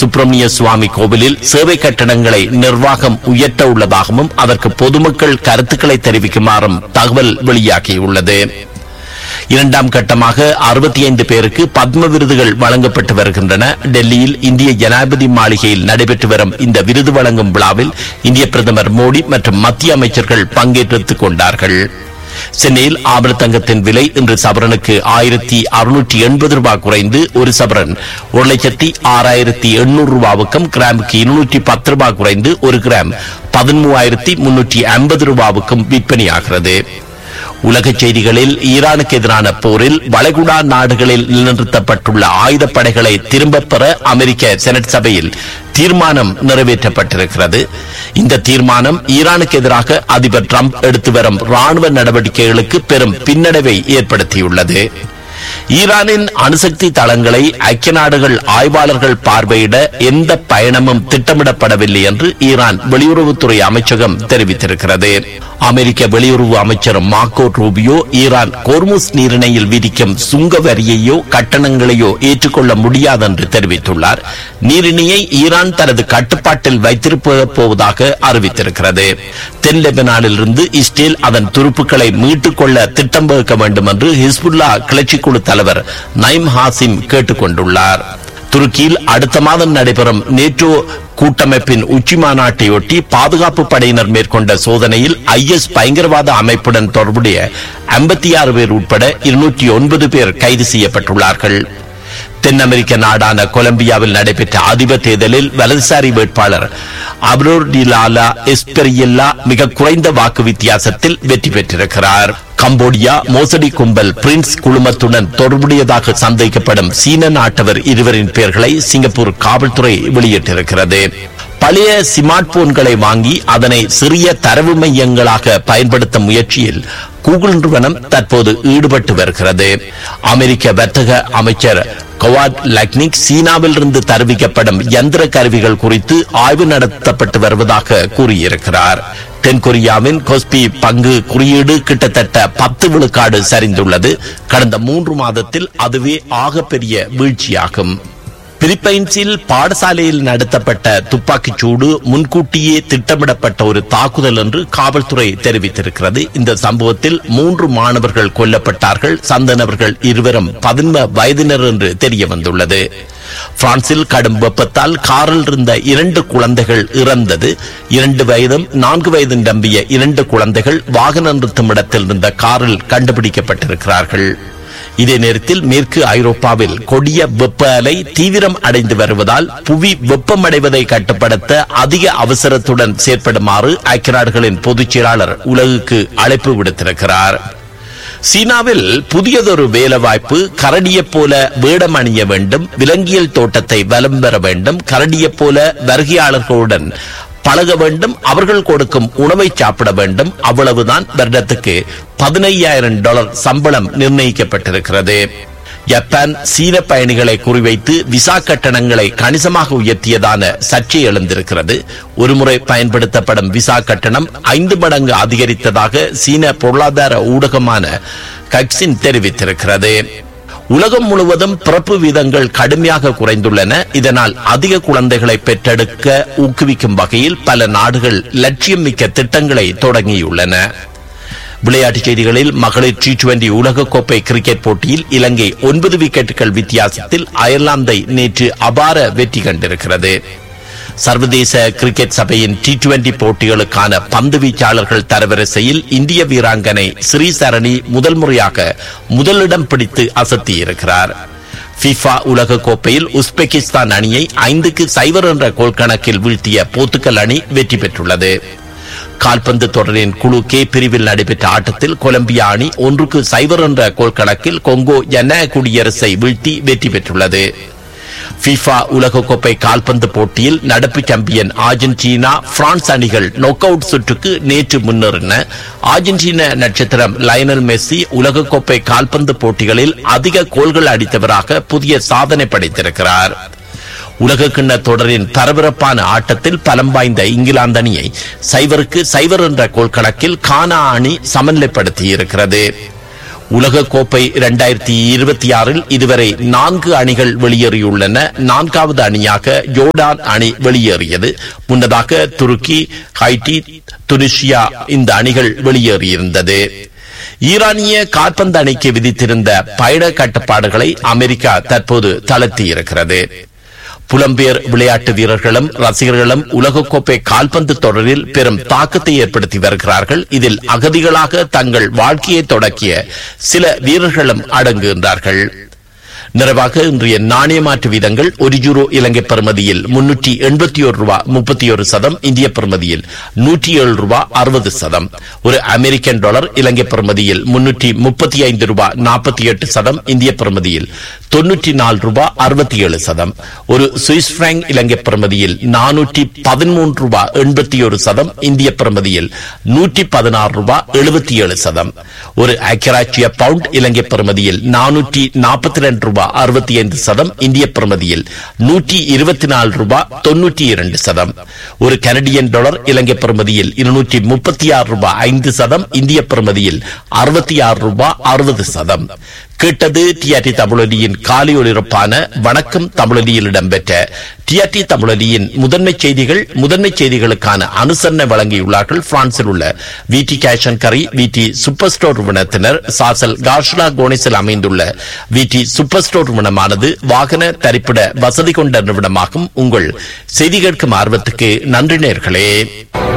சுப்பிரமணிய சுவாமி கோவிலில் சேவை கட்டணங்களை நிர்வாகம் உயர்த்த உள்ளதாகவும் அதற்கு பொதுமக்கள் கருத்துக்களை தெரிவிக்குமாறும் தகவல் வெளியாகியுள்ளது இரண்டாம் கட்டமாக அறுபத்தி ஐந்து பேருக்கு பத்ம விருதுகள் வழங்கப்பட்டு வருகின்றன டெல்லியில் இந்திய ஜனாதிபதி மாளிகையில் நடைபெற்று வரும் இந்த விருது வழங்கும் விழாவில் இந்திய பிரதமர் மோடி மற்றும் மத்திய அமைச்சர்கள் பங்கேற்றுக் கொண்டார்கள் சென்னையில் ஆபர தங்கத்தின் விலை இன்று சவரனுக்கு ஆயிரத்தி அறுநூற்றி எண்பது ரூபாய் குறைந்து ஒரு சவரன் ஒரு லட்சத்தி ஆறாயிரத்தி எண்ணூறு ரூபாவுக்கும் கிராமுக்கு இருநூற்றி பத்து ரூபாய் குறைந்து ஒரு கிராம் பதிமூவாயிரத்தி முன்னூற்றி ஐம்பது ரூபாவுக்கும் விற்பனையாகிறது உலகச் செய்திகளில் ஈரானுக்கு எதிரான போரில் வளைகுடா நாடுகளில் நிலைநிறுத்தப்பட்டுள்ள ஆயுதப்படைகளை திரும்பப் பெற அமெரிக்க செனட் சபையில் தீர்மானம் நிறைவேற்றப்பட்டிருக்கிறது இந்த தீர்மானம் ஈரானுக்கு எதிராக அதிபர் டிரம்ப் எடுத்து வரும் ராணுவ நடவடிக்கைகளுக்கு பெரும் பின்னடைவை ஏற்படுத்தியுள்ளது ஈரானின் அணுசக்தி தளங்களை ஐக்கிய நாடுகள் ஆய்வாளர்கள் பார்வையிட எந்த பயணமும் திட்டமிடப்படவில்லை என்று ஈரான் வெளியுறவுத்துறை அமைச்சகம் தெரிவித்திருக்கிறது அமெரிக்க வெளியுறவு அமைச்சர் மார்க்கோ ரூபியோ ஈரான் கோர்முஸ் நீரிணையில் விதிக்கும் சுங்க வரியையோ கட்டணங்களையோ ஏற்றுக்கொள்ள முடியாது என்று தெரிவித்துள்ளார் நீரிணையை ஈரான் தனது கட்டுப்பாட்டில் வைத்திருப்ப போவதாக அறிவித்திருக்கிறது தென் லெபனானிலிருந்து இஸ்ரேல் அதன் துருப்புக்களை மீட்டுக் கொள்ள திட்டம் வகுக்க வேண்டும் என்று ஹிஸ்புல்லா கிளர்ச்சி குழு தலைவர் நைம் ஹாசிம் கேட்டுக் கொண்டுள்ளார் துருக்கியில் அடுத்த மாதம் நடைபெறும் நேட்டோ கூட்டமைப்பின் உச்சி மாநாட்டையொட்டி பாதுகாப்பு படையினர் மேற்கொண்ட சோதனையில் ஐஎஸ் பயங்கரவாத அமைப்புடன் தொடர்புடைய ஐம்பத்தி ஆறு பேர் உட்பட இருநூற்றி ஒன்பது பேர் கைது செய்யப்பட்டுள்ளார்கள் தென் அமெரிக்க நாடான கொலம்பியாவில் நடைபெற்ற அதிபர் தேர்தலில் வலதுசாரி வேட்பாளர் அப்ரோர் டிலாலா எஸ்பெரியல்லா மிக குறைந்த வாக்கு வித்தியாசத்தில் வெற்றி பெற்றிருக்கிறார் கம்போடியா மோசடி கும்பல் பிரின்ஸ் குழுமத்துடன் தொடர்புடையதாக சந்தேகிக்கப்படும் சீன நாட்டவர் இருவரின் பெயர்களை சிங்கப்பூர் காவல்துறை வெளியிட்டிருக்கிறது பழைய ஸ்மார்ட் போன்களை வாங்கி அதனை சிறிய தரவு மையங்களாக பயன்படுத்தும் முயற்சியில் கூகுள் நிறுவனம் தற்போது ஈடுபட்டு வருகிறது அமெரிக்க வர்த்தக அமைச்சர் கவாட் லக்னிக் சீனாவில் இருந்து தருவிக்கப்படும் யந்திர கருவிகள் குறித்து ஆய்வு நடத்தப்பட்டு வருவதாக கூறியிருக்கிறார் தென்கொரியாவின் கொஸ்பி பங்கு குறியீடு கிட்டத்தட்ட பத்து விழுக்காடு சரிந்துள்ளது கடந்த மூன்று மாதத்தில் அதுவே ஆகப்பெரிய வீழ்ச்சியாகும் பிலிப்பைன்ஸில் பாடசாலையில் நடத்தப்பட்ட துப்பாக்கிச் சூடு முன்கூட்டியே திட்டமிடப்பட்ட ஒரு தாக்குதல் என்று காவல்துறை தெரிவித்திருக்கிறது இந்த சம்பவத்தில் மூன்று மாணவர்கள் கொல்லப்பட்டார்கள் சந்தனவர்கள் இருவரும் பதின்ம வயதினர் என்று தெரிய வந்துள்ளது பிரான்சில் கடும் வெப்பத்தால் காரில் இருந்த இரண்டு குழந்தைகள் இறந்தது இரண்டு வயதும் நான்கு வயது நம்பிய இரண்டு குழந்தைகள் வாகனம் நிறுத்தும் இடத்தில் இருந்த காரில் கண்டுபிடிக்கப்பட்டிருக்கிறார்கள் இதே நேரத்தில் மேற்கு ஐரோப்பாவில் கொடிய வெப்ப அலை தீவிரம் அடைந்து வருவதால் புவி வெப்பமடைவதை கட்டுப்படுத்த அதிக அவசரத்துடன் செயற்படுமாறு ஐக்கிய நாடுகளின் பொதுச் செயலாளர் உலகுக்கு அழைப்பு விடுத்திருக்கிறார் சீனாவில் புதியதொரு வேலைவாய்ப்பு கரடியைப் போல வேடம் அணிய வேண்டும் விலங்கியல் தோட்டத்தை வலம் பெற வேண்டும் கரடியைப் போல வருகையாளர்களுடன் பழக வேண்டும் அவர்கள் கொடுக்கும் உணவை சாப்பிட வேண்டும் அவ்வளவுதான் வருடத்துக்கு பதினையாயிரம் டாலர் சம்பளம் நிர்ணயிக்கப்பட்டிருக்கிறது ஜப்பான் சீன பயணிகளை குறிவைத்து விசா கட்டணங்களை கணிசமாக உயர்த்தியதான சர்ச்சை எழுந்திருக்கிறது ஒருமுறை பயன்படுத்தப்படும் விசா கட்டணம் ஐந்து மடங்கு அதிகரித்ததாக சீன பொருளாதார ஊடகமான கக்சின் தெரிவித்திருக்கிறது உலகம் முழுவதும் பிறப்பு வீதங்கள் கடுமையாக குறைந்துள்ளன இதனால் அதிக குழந்தைகளை பெற்றெடுக்க ஊக்குவிக்கும் வகையில் பல நாடுகள் லட்சியம் மிக்க திட்டங்களை தொடங்கியுள்ளன விளையாட்டுச் செய்திகளில் மகளிர் டி டுவெண்டி உலகக்கோப்பை கிரிக்கெட் போட்டியில் இலங்கை ஒன்பது விக்கெட்டுகள் வித்தியாசத்தில் அயர்லாந்தை நேற்று அபார வெற்றி கண்டிருக்கிறது சர்வதேச கிரிக்கெட் சபையின் டி டுவெண்டி போட்டிகளுக்கான பந்து வீச்சாளர்கள் தரவரிசையில் இந்திய வீராங்கனை ஸ்ரீசரணி முதல் முறையாக முதலிடம் பிடித்து அசத்தியிருக்கிறார் ஃபிஃபா உலக கோப்பையில் உஸ்பெகிஸ்தான் அணியை ஐந்துக்கு சைவர் என்ற கோல் கணக்கில் வீழ்த்திய போர்த்துகல் அணி வெற்றி பெற்றுள்ளது கால்பந்து தொடரின் குழு கே பிரிவில் நடைபெற்ற ஆட்டத்தில் கொலம்பியா அணி ஒன்றுக்கு சைவர் என்ற கோல் கணக்கில் கொங்கோ ஜன குடியரசை வீழ்த்தி வெற்றி பெற்றுள்ளது FIFA உலகக்கோப்பை கால்பந்து போட்டியில் நடப்பு சாம்பியன் அர்ஜென்டினா பிரான்ஸ் அணிகள் நொக் அவுட் சுற்றுக்கு நேற்று முன்னேறின அர்ஜென்டினா நட்சத்திரம் லயனல் மெஸ்ஸி உலகக்கோப்பை கால்பந்து போட்டிகளில் அதிக கோல்கள் அடித்தவராக புதிய சாதனை படைத்திருக்கிறார் உலகக்கிண்ண தொடரின் பரபரப்பான ஆட்டத்தில் பலம் வாய்ந்த இங்கிலாந்து அணியை சைவருக்கு சைவர் என்ற கோல் கணக்கில் கானா அணி சமநிலைப்படுத்தியிருக்கிறது உலக கோப்பை இரண்டாயிரத்தி இருபத்தி ஆறில் இதுவரை நான்கு அணிகள் வெளியேறியுள்ளன நான்காவது அணியாக ஜோர்டான் அணி வெளியேறியது முன்னதாக துருக்கி ஹைட்டி துனிஷியா இந்த அணிகள் வெளியேறியிருந்தது ஈரானிய கால்பந்து அணிக்கு விதித்திருந்த பயண கட்டுப்பாடுகளை அமெரிக்கா தற்போது தளர்த்தியிருக்கிறது புலம்பெயர் விளையாட்டு வீரர்களும் ரசிகர்களும் உலகக்கோப்பை கால்பந்து தொடரில் பெரும் தாக்கத்தை ஏற்படுத்தி வருகிறார்கள் இதில் அகதிகளாக தங்கள் வாழ்க்கையை தொடக்கிய சில வீரர்களும் அடங்குகின்றார்கள் நிறைவாக இன்றைய நாணய மாற்று வீதங்கள் ஒரு யூரோ இலங்கை பெறுமதியில் முன்னூற்றி எண்பத்தி ஒரு ரூபா முப்பத்தி ஒரு சதம் இந்திய பெறுமதியில் நூற்றி ஏழு ரூபா அறுபது சதம் ஒரு அமெரிக்கன் டாலர் இலங்கை பெறுமதியில் முன்னூற்றி முப்பத்தி ஐந்து ரூபா நாற்பத்தி எட்டு சதம் இந்திய பெறுமதியில் தொன்னூற்றி நாலு ரூபா அறுபத்தி ஏழு சதம் ஒரு சுவிஸ் பிராங்க் இலங்கை பெறுமதியில் நானூற்றி பதிமூன்று ரூபா எண்பத்தி ஒரு சதம் இந்திய பெறுமதியில் நூற்றி பதினாறு ரூபா எழுபத்தி ஏழு சதம் ஒரு ஐக்கியராட்சிய பவுண்ட் இலங்கை பெறுமதியில் நானூற்றி நாற்பத்தி ரெண்டு ரூபாய் அறுபத்தி ஐந்து சதம் இந்திய பிரமதியில் நூற்றி இருபத்தி நாலு ரூபாய் தொன்னூற்றி இரண்டு சதம் ஒரு கனடியன் டாலர் இலங்கை பிரமதியில் இருநூற்றி முப்பத்தி ஆறு ரூபாய் ஐந்து சதம் இந்திய பிரமதியில் அறுபத்தி ஆறு ரூபாய் அறுபது சதம் கேட்டது டிஆர்டி தமிழொலியின் காலை ஒளிபரப்பான வணக்கம் தமிழொலியில் இடம்பெற்ற டிஆர்டி தமிழொலியின் முதன்மை செய்திகள் முதன்மை செய்திகளுக்கான அனுசரணை வழங்கியுள்ளார்கள் பிரான்சில் உள்ள விடி கேஷன் கரி விடி சூப்பர் ஸ்டோர் நிறுவனத்தினர் சாசல் காஷ்லா கோனிஸில் அமைந்துள்ள விடி சூப்பர் ஸ்டோர் நிறுவனமானது வாகன தரிப்பிட வசதி கொண்ட நிறுவனமாகும் உங்கள் செய்தி கேட்கும் ஆர்வத்துக்கு நன்றி நேர்களே